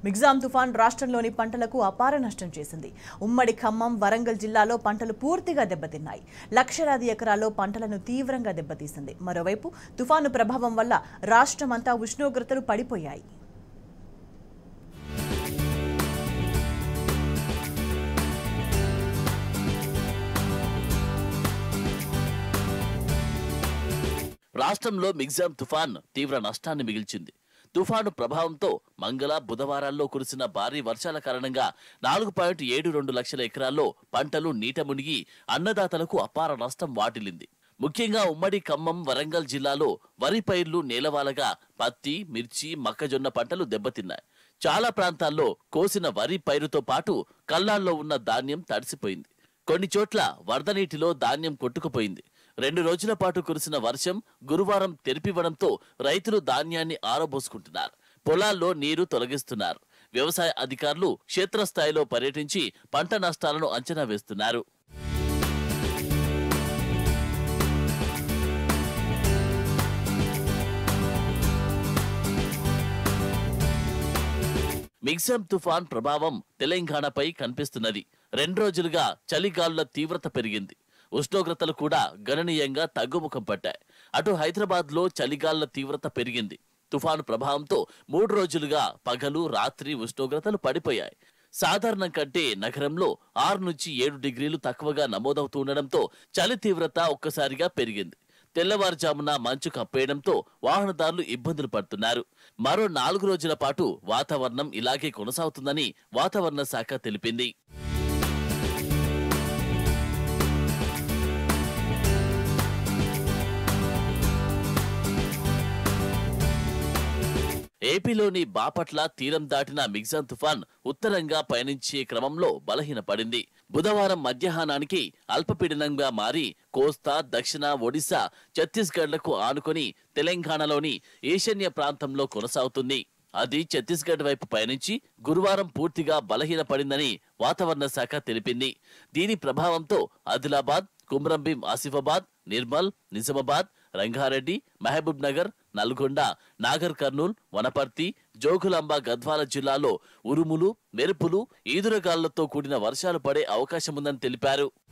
మిగ్జాం తుఫాన్ రాష్ట్రంలోని పంటలకు అపార నష్టం చేసింది ఉమ్మడి ఖమ్మం వరంగల్ జిల్లాలో పంటలు పూర్తిగా దెబ్బతిన్నాయి లక్షలాది ఎకరాల్లో పంటలను తీవ్రంగా దెబ్బతీసింది మరోవైపు తుఫాను ప్రభావం వల్ల రాష్ట్రమంతా ఉష్ణోగ్రతలు పడిపోయాయి రాష్ట్రంలో మిగ్జాం తుఫాన్ తీవ్ర నష్టాన్ని మిగిల్చింది తుఫాను ప్రభావంతో మంగళ బుధవారాల్లో కురిసిన భారీ వర్షాల కారణంగా నాలుగు పాయింట్ ఏడు రెండు లక్షల ఎకరాల్లో పంటలు నీట మునిగి అన్నదాతలకు అపార నష్టం వాటిల్లింది ముఖ్యంగా ఉమ్మడి ఖమ్మం వరంగల్ జిల్లాలో వరి పైర్లు నేలవాలగా పత్తి మిర్చి మొక్కజొన్న పంటలు దెబ్బతిన్నాయి చాలా ప్రాంతాల్లో కోసిన వరి పైరుతో పాటు కల్లాల్లో ఉన్న ధాన్యం తడిసిపోయింది కొన్ని చోట్ల వరద నీటిలో ధాన్యం కొట్టుకుపోయింది రెండు రోజుల పాటు కురిసిన వర్షం గురువారం తెరిపివ్వడంతో రైతులు ధాన్యాన్ని ఆరబోసుకుంటున్నారు పొలాల్లో నీరు తొలగిస్తున్నారు వ్యవసాయ అధికారులు క్షేత్రస్థాయిలో పర్యటించి పంట నష్టాలను అంచనా వేస్తున్నారు మిగ్జాం తుఫాన్ ప్రభావం తెలంగాణపై కనిపిస్తున్నది రెండు రోజులుగా చలిగాలుల తీవ్రత పెరిగింది ఉష్ణోగ్రతలు కూడా గణనీయంగా తగ్గుముఖం పట్టాయి అటు హైదరాబాద్ లో చలిగాలుల తీవ్రత పెరిగింది తుఫాను ప్రభావంతో మూడు రోజులుగా పగలు రాత్రి ఉష్ణోగ్రతలు పడిపోయాయి సాధారణం కంటే నగరంలో ఆరు నుంచి ఏడు డిగ్రీలు తక్కువగా నమోదవుతూ ఉండడంతో చలి తీవ్రత ఒక్కసారిగా పెరిగింది తెల్లవారుజామున మంచు కప్పేయడంతో వాహనదారులు ఇబ్బందులు పడుతున్నారు మరో నాలుగు రోజుల పాటు వాతావరణం ఇలాగే కొనసాగుతుందని వాతావరణ శాఖ తెలిపింది ఏపీలోని బాపట్ల తీరం దాటిన మిగ్జాం తుఫాన్ ఉత్తరంగా పయనించే క్రమంలో బలహీనపడింది బుధవారం మధ్యాహ్నానికి అల్పపీడనంగా మారి కోస్తా దక్షిణ ఒడిశా ఛత్తీస్గఢ్లకు ఆనుకొని తెలంగాణలోని ఈశాన్య ప్రాంతంలో కొనసాగుతుంది అది ఛత్తీస్గఢ్ వైపు పయనించి గురువారం పూర్తిగా బలహీనపడిందని వాతావరణ శాఖ తెలిపింది దీని ప్రభావంతో ఆదిలాబాద్ కుమ్రంభీం ఆసిఫాబాద్ నిర్మల్ నిజామాబాద్ రంగారెడ్డి మహబూబ్ నగర్ నల్గొండ నాగర్ కర్నూల్ వనపర్తి జోగులాంబ గద్వాల జిల్లాలో ఉరుములు మెరుపులు ఈదురగాళ్లతో కూడిన వర్షాలు పడే అవకాశముందని తెలిపారు